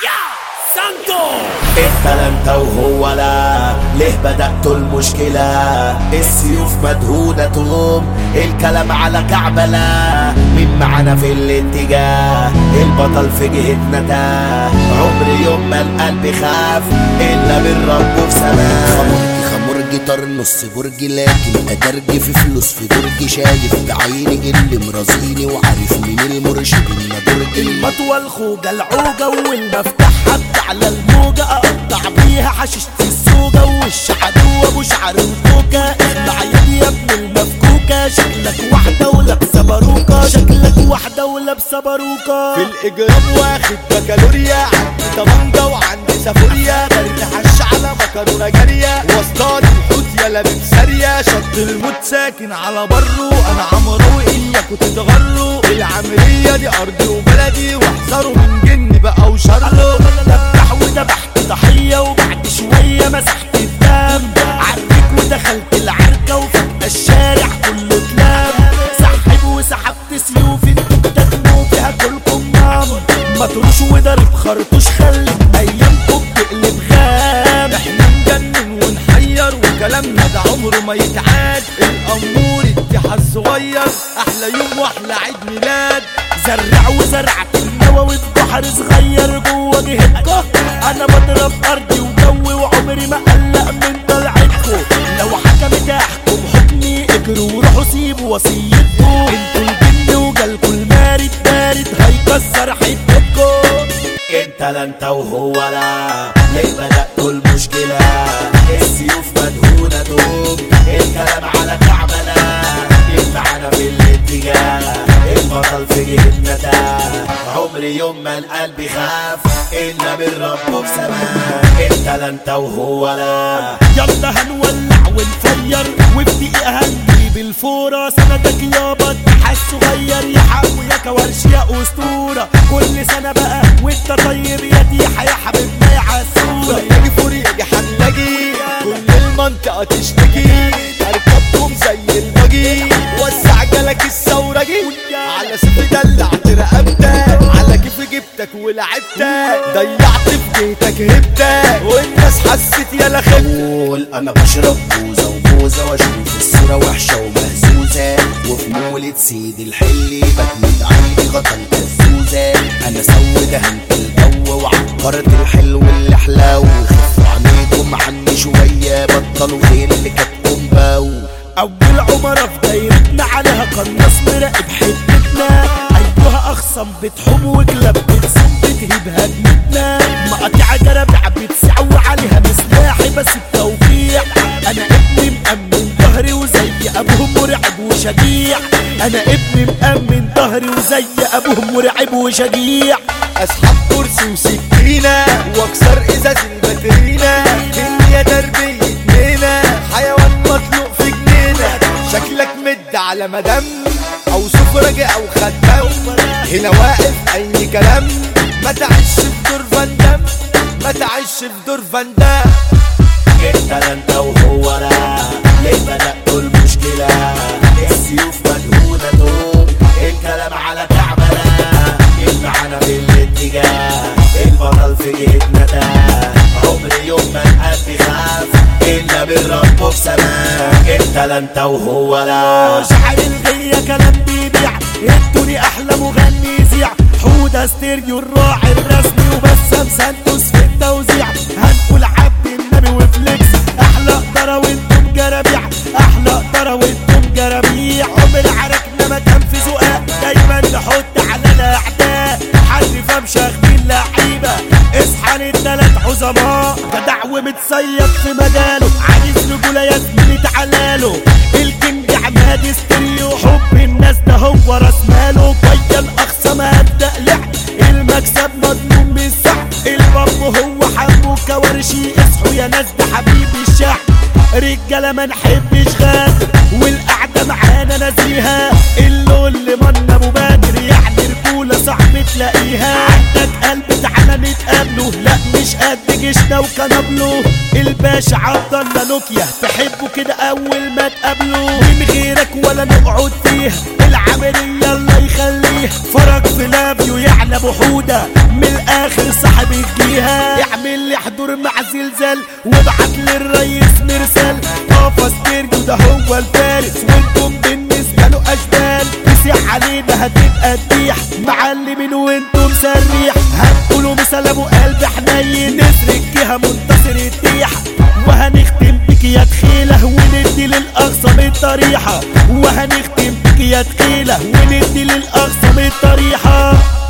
سانتو انت لا انت وهو لا ليه بدأتوا المشكلة السيوف مدهونة توم الكلام على كعبلة مين معانا في الاتجاه البطل في جهتنا تاه عمر يوم ما القلب خاف الا من ربه في سماه خمرجي خمر جيتار نص برج لكن ادرج في فلوس في درج شايف بعيني اللي مرازيني وعارف مين المرشد الندرج المطوى الخوجة العوجة والمفتاح حط على الموجة اقطع بيها حشيشة السوجة وش عدو ابو شعر الكوكة اخلع يدي يا ابن المفكوكة شكلك واحدة ولابسة باروكة شكلك واحدة ولابسة باروكة في الاجرام واخد بكالوريا عندي طبنجة وعندي سافوريا داري حش على مكرونة جارية واصطاد الحوت يلا بسارية شط الموت ساكن على بره انا عمرو اياكوا تتغروا العملية دي ارضي وبلدي واحذروا من جن بقى وشره دبح وذبحت ضحية وبعد شوية مسحت الدم عريك ودخلت العركة وفجأة الشارع كله اتلام سحب وسحبت سيوف انتوا بتغنوا بيها كلكم نام مطروش وضرب خرطوش خلت ايامكم تقلب غام احنا نجنن ونحير وكلامنا ده عمره ما يتعاد الامور التحى الصغير احلى يوم واحلى عيد ميلاد زرع وزرعت النووي في بحر صغير جوه جهتكم انا بضرب ارضي وجوي وعمري ما قلق من طلعتكم لو حكمت احكم حكمي اجروا وروحوا سيبوا وصيتكم انتوا الجن وجالكوا المارد بارد هيكسر حتتكم انت لا انت وهو لا ليه بدأتوا المشكلة السيوف مدهونة دوم الكلام على كعبلة مين معانا في الاتجاه البطل في جهتنا تاه عمري يوم ما القلب خاف الا من ربه في سماه انت لا انت وهو لا يلا هنولع ونفير وفي دقيقة هنجيب الفورة سندك يابا التحى الصغير يا حو يا كورش يا أسطورة كل سنة بقى وانت طيب يا ديحة يا حبيبنا يا عسولة يجي فوري يجي حلاجي كل المنطقة تشتكي اركبكم زي البجي وسع جالك الثورجي على سيف دلعت رقبتك على كيف جبتك ولعبتك ضيعت في بيتك هبتك والناس حست يا خبتك قول انا بشرب بوزة وبوزة واشوف الصورة وحشة ومهزوزة وفي مولد سيد الحلي بتمد عيني غطا الكزوزة انا سو دهنت الجو وعكرت الحلو اللي حلاو خفوا عنيكم عني شوية بطلوا خيل اللي كانت باو أول عمرة في دايرتنا عليها قناص مراقب حتتنا أيها أخصم بتحوم وكلاب بتسوق بتهيب هجمتنا مقاطع جرابع بتسعو عليها مسلاحي بس التوقيع أنا ابني مأمن ظهري وزي أبوهم مرعب وشجيع أنا ابني مأمن ظهري وزي أبوهم مرعب وشجيع اسحب كرسي وسكينة واكسر ازاز الباترينا الدنيا تربية نينا حيوان مطلوق في جنينة شكلك مد على مدام او سفرجة او خدام هنا واقف اي كلام ما تعيش في دور فاندام ما تعيش في دور فاندام انت لا انت وهو لا ليه بدأتوا المشكلة السيوف مدهونة دوم الكلام على كعبلة مين معانا في الاتجاه البطل في جهتنا تاه عمري يوم ما القلب خاف الا من ربه في سماه انت لا انت وهو لا شعر الغية كلام بيبيع ادوني احلى مغني يذيع حودة ستيريو الراعي الرسمي وبسام سانتوس في التوزيع هنقول عبد النبي وفليكس احلى قدرة وانتم جرابيع احلى قدرة وانتم جرابيع عمر عركنا مكان في زقاق دايما نحط على الاعداء حرفة مشاغبين لعيبة اصحى للتلات عظماء جدع ومتصيد في مجاله عايز رجولة يا زميلي تعالاله الكينج عماد ستيريو حب الناس ده هو راس ماله ويا الاقصى ما هتدقلع المكسب مضمون بالسحب الباب هو حمو كوارشي اصحوا يا ناس ده حبيبي الشعب رجاله ما نحبش غادر والقعده معانا نزيهه اللون اللي من ابو بدر يعني رجوله صاحبي تلاقيها عندك قلب تعالى نتقابله لا مش قد جيشنا وكنبله الباشا عبد الله نوكيا تحبه كده اول ما تقابله من غيرك ولا نقعد فيها العمليه الله يخليه فرج في لافيو يعني احلى بحودة من الاخر صاحب الجهة اعمل لي حضور مع زلزال وابعت للريس مرسال قفص كيرجو ده هو الفارس وانتم بالنسبة له اشبال تسيح علينا هتبقى تبيح معلمين وانتم سريح هتقولوا مثال ابو قلب حنين نسر الجهة منتصر الديح وهنختم بك يا تخيلة وندي للأقصى من الطريحة وهنختم بك يا تخيلة وندي للأقصى من الطريحة